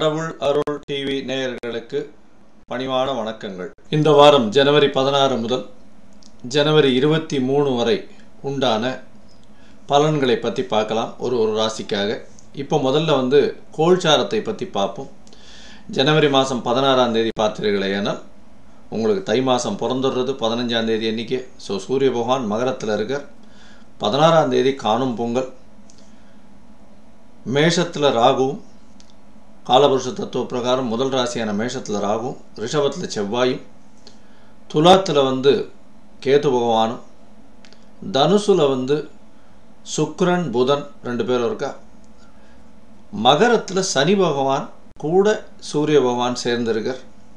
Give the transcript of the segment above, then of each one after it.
கடவுள் அருள் டிவி நேயர்களுக்கு பணிவான வணக்கங்கள் இந்த வாரம் ஜனவரி பதினாறு முதல் ஜனவரி இருபத்தி மூணு வரை உண்டான பலன்களை பற்றி பார்க்கலாம் ஒரு ஒரு ராசிக்காக இப்போ முதல்ல வந்து கோல்சாரத்தை பற்றி பார்ப்போம் ஜனவரி மாதம் பதினாறாம் தேதி பார்த்தீர்களேனால் உங்களுக்கு தை மாதம் பிறந்துடுறது பதினஞ்சாம் தேதி அன்றைக்கி ஸோ சூரிய பகவான் மகரத்தில் இருக்கார் பதினாறாம் தேதி காணும் பொங்கல் மேஷத்தில் ராகுவும் காலபுருஷ தத்துவ பிரகாரம் முதல் ராசியான மேஷத்தில் ராகுவும் ரிஷபத்தில் செவ்வாயும் துலாத்தில் வந்து கேது பகவானும் தனுசுல வந்து சுக்கிரன் புதன் ரெண்டு பேரும் இருக்கா மகரத்தில் சனி பகவான் கூட சூரிய பகவான் சேர்ந்திருக்கார்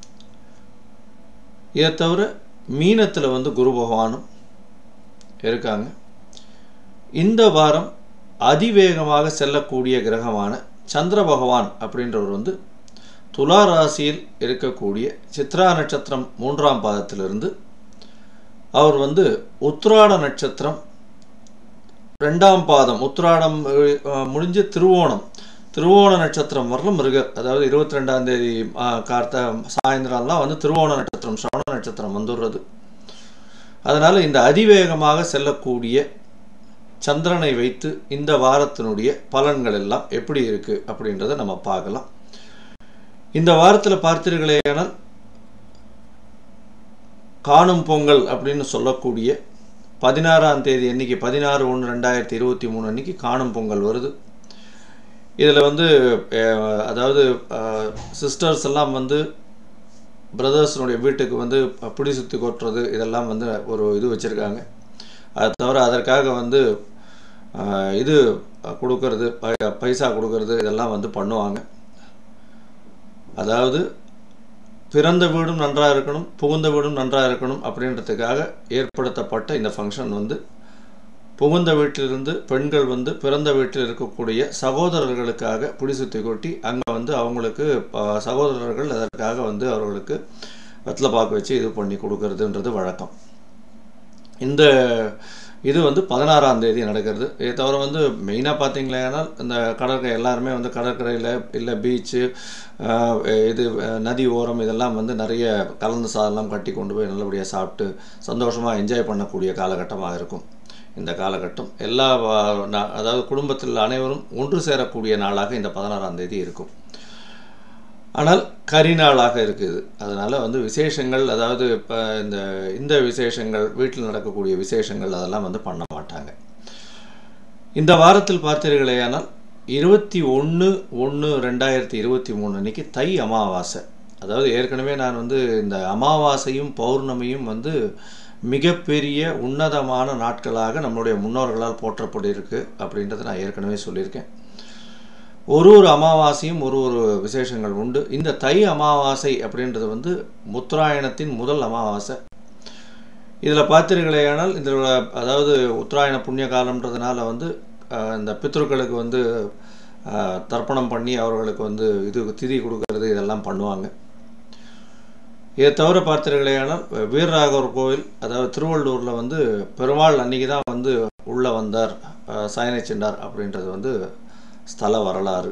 இதை தவிர மீனத்தில் வந்து குரு பகவானும் இருக்காங்க இந்த வாரம் அதிவேகமாக செல்லக்கூடிய கிரகமான சந்திர பகவான் அப்படின்றவர் வந்து துலா ராசியில் இருக்கக்கூடிய சித்ரா நட்சத்திரம் மூன்றாம் பாதத்திலிருந்து அவர் வந்து உத்ராட நட்சத்திரம் ரெண்டாம் பாதம் உத்ராடம் அஹ், முடிஞ்சு திருவோணம் திருவோண நட்சத்திரம் வரலும் மிருக அதாவது இருபத்தி ரெண்டாம் தேதி அஹ், கார்த்த சாயந்தரம்லாம் வந்து திருவோண நட்சத்திரம் சிரவண நட்சத்திரம் வந்துடுறது அதனால் இந்த அதிவேகமாக செல்லக்கூடிய சந்திரனை வைத்து இந்த வாரத்தினுடைய பலன்கள் எல்லாம் எப்படி இருக்கு அப்படின்றத நம்ம பார்க்கலாம் இந்த வாரத்தில் பார்த்தீர்களேயானால் காணும் பொங்கல் அப்படின்னு சொல்லக்கூடிய பதினாறாம் தேதி அன்னைக்கு பதினாறு ஒன்று ரெண்டாயிரத்தி இருபத்தி மூணு அன்னைக்கு காணும் பொங்கல் வருது இதில் வந்து அஹ், அதாவது சிஸ்டர்ஸ் எல்லாம் வந்து பிரதர்ஸினுடைய வீட்டுக்கு வந்து பிடி சுற்றி கொட்டுறது இதெல்லாம் வந்து ஒரு இது வச்சுருக்காங்க அது தவிர அதற்காக வந்து ஆஹ், இது கொடுக்கறது பை- பைசா கொடுக்கறது இதெல்லாம் வந்து பண்ணுவாங்க அதாவது பிறந்த வீடும் நன்றாக இருக்கணும் புகுந்த வீடும் நன்றாக இருக்கணும் அப்படின்றதுக்காக ஏற்படுத்தப்பட்ட இந்த ஃபங்க்ஷன் வந்து புகுந்த வீட்டிலிருந்து பெண்கள் வந்து பிறந்த வீட்டில் இருக்கக்கூடிய சகோதரர்களுக்காக புடிசுத்தி கொட்டி அங்கே வந்து அவங்களுக்கு ஆஹ், சகோதரர்கள் அதற்காக வந்து அவர்களுக்கு வெத்தலை பாக்கு வச்சு இது பண்ணி கொடுக்கறதுன்றது வழக்கம் இந்த இது வந்து பதினாறாம் தேதி நடக்கிறது இதை தவிர வந்து மெயினாக பார்த்தீங்களேனா இந்த கடற்கரை எல்லாருமே வந்து கடற்கரையில் இல்லை பீச்சு இது அஹ், நதி ஓரம் இதெல்லாம் வந்து நிறைய கலந்து சாதம்லாம் கட்டி கொண்டு போய் நல்லபடியாக சாப்பிட்டு சந்தோஷமாக என்ஜாய் பண்ணக்கூடிய காலகட்டமாக இருக்கும் இந்த காலகட்டம் எல்லா வா- நா- அதாவது குடும்பத்தில் அனைவரும் ஒன்று சேரக்கூடிய நாளாக இந்த பதினாறாம் தேதி இருக்கும் ஆனால் கரிநாளாக இருக்குது அதனால் வந்து விசேஷங்கள் அதாவது இப்போ இந்த இந்த விசேஷங்கள் வீட்டில் நடக்கக்கூடிய விசேஷங்கள் அதெல்லாம் வந்து பண்ண மாட்டாங்க இந்த வாரத்தில் பார்த்தீர்களேயானால் இருபத்தி ஒன்று ஒன்று ரெண்டாயிரத்தி இருபத்தி மூணு அன்னைக்கு தை அமாவாசை அதாவது ஏற்கனவே நான் வந்து இந்த அமாவாசையும் பௌர்ணமியும் வந்து மிகப்பெரிய உன்னதமான நாட்களாக நம்மளுடைய முன்னோர்களால் போற்றப்பட்டிருக்கு அப்படின்றத நான் ஏற்கனவே சொல்லியிருக்கேன் ஒரு ஒரு அமாவாசையும் ஒரு ஒரு விசேஷங்கள் உண்டு இந்த தை அமாவாசை அப்படின்றது வந்து முத்ராயணத்தின் முதல் அமாவாசை இதில் பார்த்தீர்களேயானால் இதில் அதாவது உத்தராயண புண்ணிய காலம்ன்றதுனால வந்து அஹ், இந்த பித்ருக்களுக்கு வந்து அஹ், தர்ப்பணம் பண்ணி அவர்களுக்கு வந்து இது திதி கொடுக்கறது இதெல்லாம் பண்ணுவாங்க இதை தவிர பார்த்தீர்களேயானால் வீரராகவர் கோவில் அதாவது திருவள்ளூரில் வந்து பெருமாள் அன்னைக்கு தான் வந்து உள்ளே வந்தார் அஹ், சாயனை சென்றார் அப்படின்றது வந்து ஸ்தல வரலாறு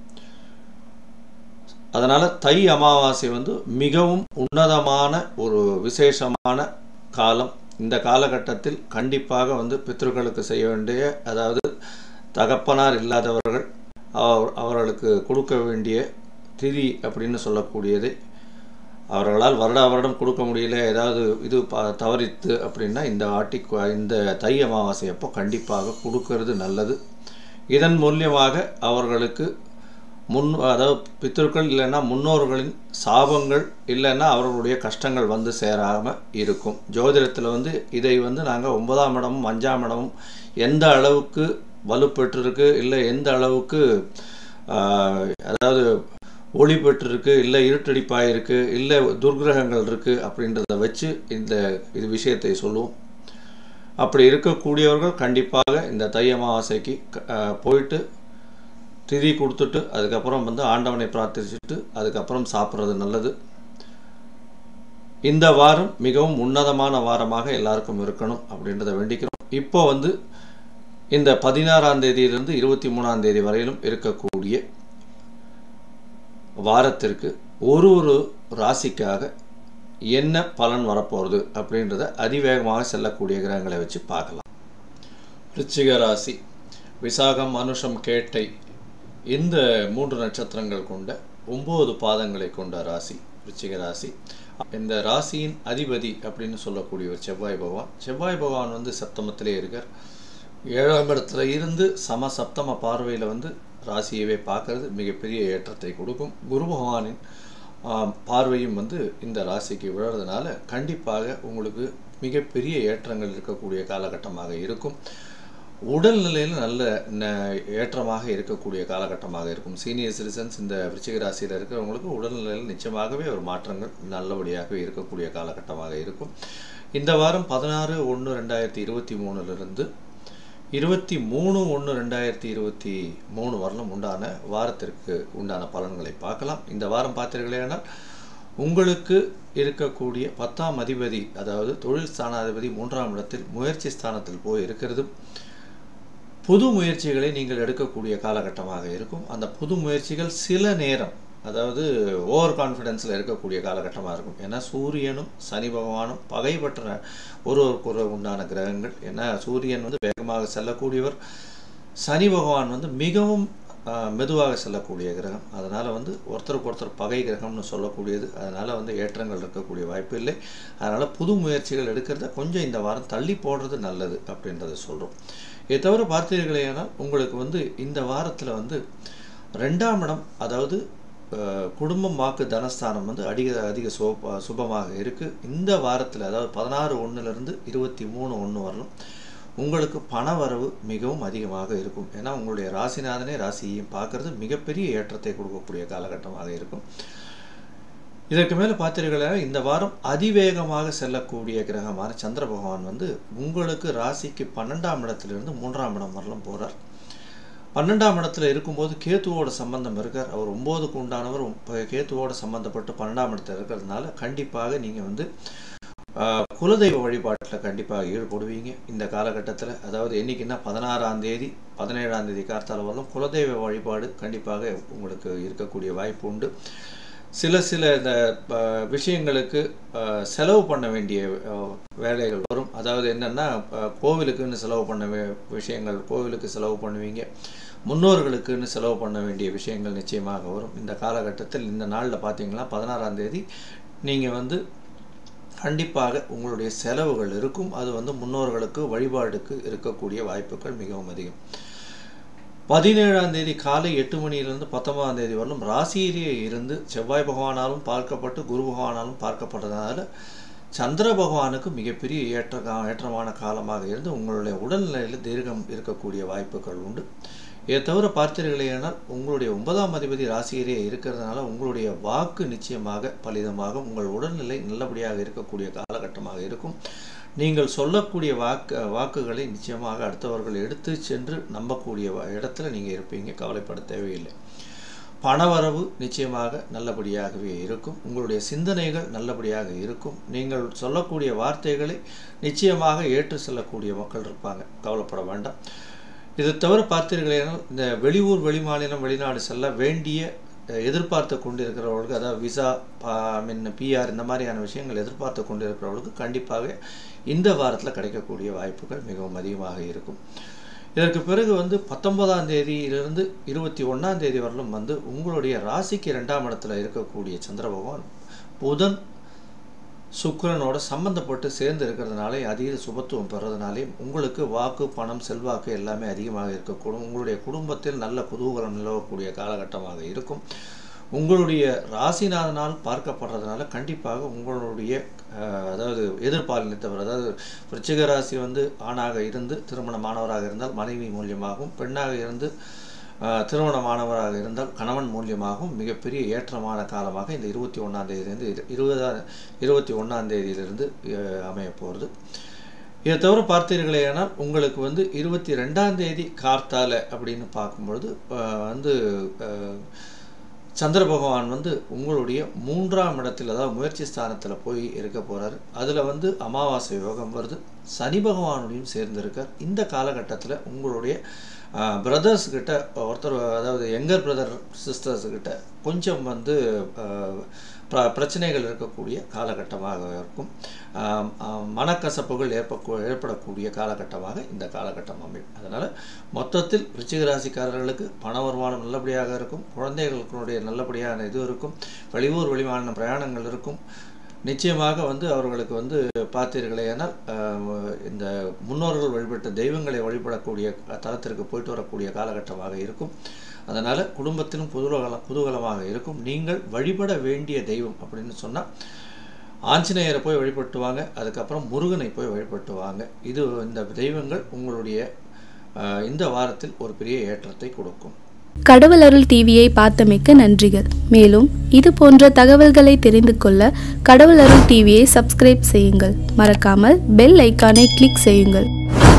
அதனால் தை அமாவாசை வந்து மிகவும் உன்னதமான ஒரு விசேஷமான காலம் இந்த காலகட்டத்தில் கண்டிப்பாக வந்து பித்ருக்களுக்கு செய்ய வேண்டிய அதாவது தகப்பனார் இல்லாதவர்கள் அவர் அவர்களுக்கு கொடுக்க வேண்டிய திதி அப்படின்னு சொல்லக்கூடியதை அவர்களால் வருடா வருடம் கொடுக்க முடியல ஏதாவது இது ப- தவறித்து அப்படின்னா இந்த ஆட்டி கு- இந்த தை அமாவாசை அப்போ கண்டிப்பாக கொடுக்கறது நல்லது இதன் மூலியமாக அவர்களுக்கு முன் அதாவது பித்தர்கள் இல்லைன்னா முன்னோர்களின் சாபங்கள் இல்லைன்னா அவர்களுடைய கஷ்டங்கள் வந்து சேராமல் இருக்கும் ஜோதிடத்தில் வந்து இதை வந்து நாங்கள் ஒன்பதாம் இடமும் அஞ்சாம் இடமும் எந்த அளவுக்கு வலுப்பெற்றிருக்கு இல்லை எந்த அளவுக்கு ஆஹ், அதாவது ஒளி பெற்றிருக்கு இல்லை இருட்டடிப்பாக இருக்குது இல்லை துர்கிரகங்கள் இருக்குது அப்படின்றத வச்சு இந்த இது விஷயத்தை சொல்லுவோம் அப்படி இருக்கக்கூடியவர்கள் கண்டிப்பாக இந்த தை அமாவாசைக்கு க- அஹ், போயிட்டு திதி கொடுத்துட்டு அதுக்கப்புறம் வந்து ஆண்டவனை பிரார்த்திச்சுட்டு அதுக்கப்புறம் சாப்பிட்றது நல்லது இந்த வாரம் மிகவும் உன்னதமான வாரமாக எல்லாருக்கும் இருக்கணும் அப்படின்றத வேண்டிக்கிறோம் இப்போ வந்து இந்த பதினாறாம் தேதியிலிருந்து இருபத்தி மூணாம் தேதி வரையிலும் இருக்கக்கூடிய வாரத்திற்கு ஒரு ஒரு ராசிக்காக என்ன பலன் வரப்போகிறது அப்படின்றத அதிவேகமாக செல்லக்கூடிய கிரகங்களை வச்சு பார்க்கலாம் ரிச்சிக ராசி விசாகம் அனுஷம் கேட்டை இந்த மூன்று நட்சத்திரங்கள் கொண்ட ஒம்பது பாதங்களை கொண்ட ராசி ரிச்சிக ராசி இந்த ராசியின் அதிபதி அப்படின்னு சொல்லக்கூடிய ஒரு செவ்வாய் பகவான் செவ்வாய் பகவான் வந்து சப்தமத்திலே இருக்கார் ஏழாம் இடத்துல இருந்து சம சப்தம பார்வையில் வந்து ராசியவே பார்க்கறது மிகப்பெரிய ஏற்றத்தை கொடுக்கும் குரு பகவானின் பார்வையும் வந்து இந்த ராசிக்கு விழுறதுனால கண்டிப்பாக உங்களுக்கு மிகப்பெரிய ஏற்றங்கள் இருக்கக்கூடிய காலகட்டமாக இருக்கும் உடல்நிலையில் நல்ல ஏற்றமாக இருக்கக்கூடிய காலகட்டமாக இருக்கும் சீனியர் சிட்டிசன்ஸ் இந்த விருச்சிக ராசியில் இருக்கிறவங்களுக்கு உடல்நிலையில் நிச்சயமாகவே ஒரு மாற்றங்கள் நல்லபடியாக இருக்கக்கூடிய காலகட்டமாக இருக்கும் இந்த வாரம் பதினாறு ஒன்று ரெண்டாயிரத்தி இருபத்தி மூணுலேருந்து இருபத்தி மூணு ஒன்று ரெண்டாயிரத்தி இருபத்தி மூணு வரலும் உண்டான வாரத்திற்கு உண்டான பலன்களை பார்க்கலாம் இந்த வாரம் பார்த்தீர்களேனால் உங்களுக்கு இருக்கக்கூடிய பத்தாம் அதிபதி அதாவது தொழில் ஸ்தானாதிபதி மூன்றாம் இடத்தில் முயற்சி ஸ்தானத்தில் போய் இருக்கிறது புது முயற்சிகளை நீங்கள் எடுக்கக்கூடிய காலகட்டமாக இருக்கும் அந்த புது முயற்சிகள் சில நேரம் அதாவது ஓவர் கான்ஃபிடென்ஸில் இருக்கக்கூடிய காலகட்டமாக இருக்கும் ஏன்னா சூரியனும் சனி பகவானும் பகைப்பற்ற ஒருவருக்கு உண்டான கிரகங்கள் ஏன்னா சூரியன் வந்து வேகமாக செல்லக்கூடியவர் சனி பகவான் வந்து மிகவும் மெதுவாக செல்லக்கூடிய கிரகம் அதனால் வந்து ஒருத்தருக்கு ஒருத்தர் பகை கிரகம்னு சொல்லக்கூடியது அதனால் வந்து ஏற்றங்கள் இருக்கக்கூடிய வாய்ப்பு இல்லை அதனால் புது முயற்சிகள் எடுக்கிறத கொஞ்சம் இந்த வாரம் தள்ளி போடுறது நல்லது அப்படின்றத சொல்கிறோம் இதை தவிர பார்த்தீர்களேனால் உங்களுக்கு வந்து இந்த வாரத்தில் வந்து ரெண்டாம் இடம் அதாவது குடும்பம் வாக்கு தனஸ்தானம் வந்து அதிக அதிக சுப சுபமாக இருக்குது இந்த வாரத்தில் அதாவது பதினாறு ஒன்றுலேருந்து இருபத்தி மூணு ஒன்று வரலும் உங்களுக்கு பண வரவு மிகவும் அதிகமாக இருக்கும் ஏன்னா உங்களுடைய ராசிநாதனே ராசியையும் பார்க்கறது மிகப்பெரிய ஏற்றத்தை கொடுக்கக்கூடிய காலகட்டமாக இருக்கும் இதற்கு மேலே பார்த்தீர்களா இந்த வாரம் அதிவேகமாக செல்லக்கூடிய கிரகமான சந்திர பகவான் வந்து உங்களுக்கு ராசிக்கு பன்னெண்டாம் இடத்திலிருந்து மூன்றாம் இடம் வரலாம் போகிறார் பன்னெண்டாம் இடத்துல இருக்கும்போது கேத்துவோட சம்பந்தம் இருக்கார் அவர் ஒம்போதுக்கு உண்டானவர் கேத்துவோட சம்மந்தப்பட்டு பன்னெண்டாம் இடத்துல இருக்கிறதுனால கண்டிப்பாக நீங்கள் வந்து குலதெய்வ வழிபாட்டில் கண்டிப்பாக ஈடுபடுவீங்க இந்த காலகட்டத்தில் அதாவது என்றைக்குன்னா பதினாறாம் தேதி பதினேழாம் தேதி கார்த்தால வரலும் குலதெய்வ வழிபாடு கண்டிப்பாக உங்களுக்கு இருக்கக்கூடிய வாய்ப்பு உண்டு சில சில இந்த விஷயங்களுக்கு செலவு பண்ண வேண்டிய வேலைகள் வரும் அதாவது என்னென்னா கோவிலுக்குன்னு செலவு பண்ண விஷயங்கள் கோவிலுக்கு செலவு பண்ணுவீங்க முன்னோர்களுக்குன்னு செலவு பண்ண வேண்டிய விஷயங்கள் நிச்சயமாக வரும் இந்த காலகட்டத்தில் இந்த நாளில் பார்த்தீங்கன்னா பதினாறாம் தேதி நீங்கள் வந்து கண்டிப்பாக உங்களுடைய செலவுகள் இருக்கும் அது வந்து முன்னோர்களுக்கு வழிபாடுக்கு இருக்கக்கூடிய வாய்ப்புகள் மிகவும் அதிகம் பதினேழாம் தேதி காலை எட்டு மணியிலிருந்து பத்தொன்பதாம் தேதி வரலும் ராசியிலேயே இருந்து செவ்வாய் பகவானாலும் பார்க்கப்பட்டு குரு பகவானாலும் பார்க்கப்பட்டதுனால சந்திர பகவானுக்கு மிகப்பெரிய ஏற்ற ஏற்றமான காலமாக இருந்து உங்களுடைய உடல்நிலையில் தீர்க்கம் இருக்கக்கூடிய வாய்ப்புகள் உண்டு இதை தவிர பார்த்தீர்களேனால் உங்களுடைய ஒன்பதாம் அதிபதி ராசியிலே இருக்கிறதுனால உங்களுடைய வாக்கு நிச்சயமாக பலிதமாக உங்கள் உடல்நிலை நல்லபடியாக இருக்கக்கூடிய காலகட்டமாக இருக்கும் நீங்கள் சொல்லக்கூடிய வாக்கு வாக்குகளை நிச்சயமாக அடுத்தவர்கள் எடுத்து சென்று நம்பக்கூடிய இடத்துல நீங்கள் இருப்பீங்க கவலைப்பட தேவையில்லை பணவரவு நிச்சயமாக நல்லபடியாகவே இருக்கும் உங்களுடைய சிந்தனைகள் நல்லபடியாக இருக்கும் நீங்கள் சொல்லக்கூடிய வார்த்தைகளை நிச்சயமாக ஏற்று செல்லக்கூடிய மக்கள் இருப்பாங்க கவலைப்பட வேண்டாம் இதை தவிர பார்த்தீர்களேனால் இந்த வெளியூர் வெளிமாநிலம் வெளிநாடு செல்ல வேண்டிய எதிர்பார்த்து கொண்டு இருக்கிறவர்களுக்கு அதாவது விசா மீன் பிஆர் இந்த மாதிரியான விஷயங்கள் எதிர்பார்த்து கொண்டு இருக்கிறவர்களுக்கு கண்டிப்பாக இந்த வாரத்தில் கிடைக்கக்கூடிய வாய்ப்புகள் மிகவும் அதிகமாக இருக்கும் இதற்கு பிறகு வந்து பத்தொன்பதாம் தேதியிலிருந்து இருபத்தி ஒன்றாம் தேதி வரலும் வந்து உங்களுடைய ராசிக்கு ரெண்டாம் இடத்துல இருக்கக்கூடிய சந்திர பகவான் புதன் சுக்கிரனோட சம்பந்தப்பட்டு சேர்ந்து இருக்கிறதுனாலே அதீத சுபத்துவம் பெறதுனாலே உங்களுக்கு வாக்கு பணம் செல்வாக்கு எல்லாமே அதிகமாக இருக்கக்கூடும் உங்களுடைய குடும்பத்தில் நல்ல குதூகலம் நிலவக்கூடிய காலகட்டமாக இருக்கும் உங்களுடைய ராசிநாதனால் பார்க்கப்படுறதுனால கண்டிப்பாக உங்களுடைய அதாவது எதிர்பாலினத்தவர் அதாவது விருச்சிக ராசி வந்து ஆணாக இருந்து திருமணமானவராக இருந்தால் மனைவி மூலியமாகவும் பெண்ணாக இருந்து திருமணமானவராக இருந்தால் கணவன் மூலியமாகவும் மிகப்பெரிய ஏற்றமான காலமாக இந்த இருபத்தி ஒன்றாம் தேதியிலேருந்து இருபதா இருபத்தி ஒன்றாம் தேதியிலிருந்து அமைய போகிறது இதை தவிர பார்த்தீர்களேனால் உங்களுக்கு வந்து இருபத்தி ரெண்டாம் தேதி கார்த்தால அப்படின்னு பார்க்கும்பொழுது வந்து சந்திர பகவான் வந்து உங்களுடைய மூன்றாம் இடத்தில் அதாவது முயற்சி ஸ்தானத்தில் போய் இருக்க போகிறாரு அதில் வந்து அமாவாசை யோகம் வருது சனி பகவானுடையும் சேர்ந்திருக்கார் இந்த காலகட்டத்தில் உங்களுடைய பிரதர்ஸ் கிட்ட ஒருத்தர் அதாவது யங்கர் பிரதர் சிஸ்டர்ஸ் கிட்ட கொஞ்சம் வந்து ஆஹ், பிர- பிரச்சனைகள் இருக்கக்கூடிய காலகட்டமாக இருக்கும் ஆம், ஆம், மனக்கசப்புகள் ஏற்ப ஏற்படக்கூடிய காலகட்டமாக இந்த காலகட்டம் அமையும் அதனால் மொத்தத்தில் விருச்சிக ராசிக்காரர்களுக்கு பண வருமானம் நல்லபடியாக இருக்கும் குழந்தைகளுடைய நல்லபடியான இது இருக்கும் வெளியூர் வெளிமாநில பிரயாணங்கள் இருக்கும் நிச்சயமாக வந்து அவர்களுக்கு வந்து பார்த்தீர்களேனால் ஆஹ், இந்த முன்னோர்கள் வழிபட்ட தெய்வங்களை வழிபடக்கூடிய தலத்திற்கு போயிட்டு வரக்கூடிய காலகட்டமாக இருக்கும் அதனால் குடும்பத்திலும் குதூகலம் குதூகலமாக இருக்கும் நீங்கள் வழிபட வேண்டிய தெய்வம் அப்படின்னு சொன்னால் ஆஞ்சநேயரை போய் வழிபட்டு வாங்க அதுக்கப்புறம் முருகனை போய் வழிபட்டு வாங்க இது இந்த தெய்வங்கள் உங்களுடைய ஆஹ், இந்த வாரத்தில் ஒரு பெரிய ஏற்றத்தை கொடுக்கும் கடவுள் அருள் டிவியை பார்த்தமைக்கு நன்றிகள் மேலும் இது போன்ற தகவல்களை தெரிந்து கொள்ள கடவுள் அருள் டிவியை சப்ஸ்கிரைப் செய்யுங்கள் மறக்காமல் பெல் ஐக்கானை கிளிக் செய்யுங்கள்